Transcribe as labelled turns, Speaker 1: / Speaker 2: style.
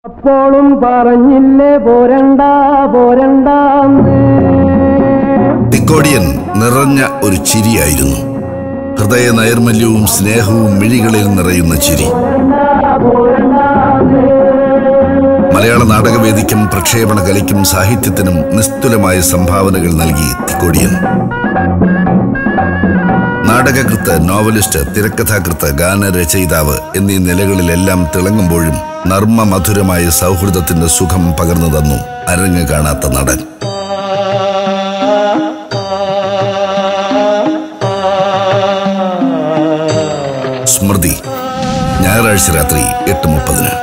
Speaker 1: അപ്പോഴും പറഞ്ഞില്ലേ പോരണ്ട പോരണ്ടാന്ന്
Speaker 2: തിക്കോടിയൻ നിറഞ്ഞ ഒരു ചിരിയായിരുന്നു ഹൃദയ നൈർമല്യവും സ്നേഹവും മിഴികളിൽ നിറയുന്ന ചിരി മലയാള നാടകവേദിക്കും പ്രക്ഷേപണ കലയ്ക്കും സാഹിത്യത്തിനും നിസ്തുലമായ സംഭാവനകൾ നൽകി തിക്കോടിയൻ നാടകകൃത്ത് നോവലിസ്റ്റ് തിരക്കഥാകൃത്ത് ഗാനരചയിതാവ് എന്നീ നിലകളിലെല്ലാം തിളങ്ങുമ്പോഴും നർമ്മ മധുരമായ സൗഹൃദത്തിന്റെ സുഖം പകർന്നു തന്നു അരങ്ങ് കാണാത്ത നടൻ സ്മൃതി ഞായറാഴ്ച രാത്രി എട്ട് മുപ്പതിന്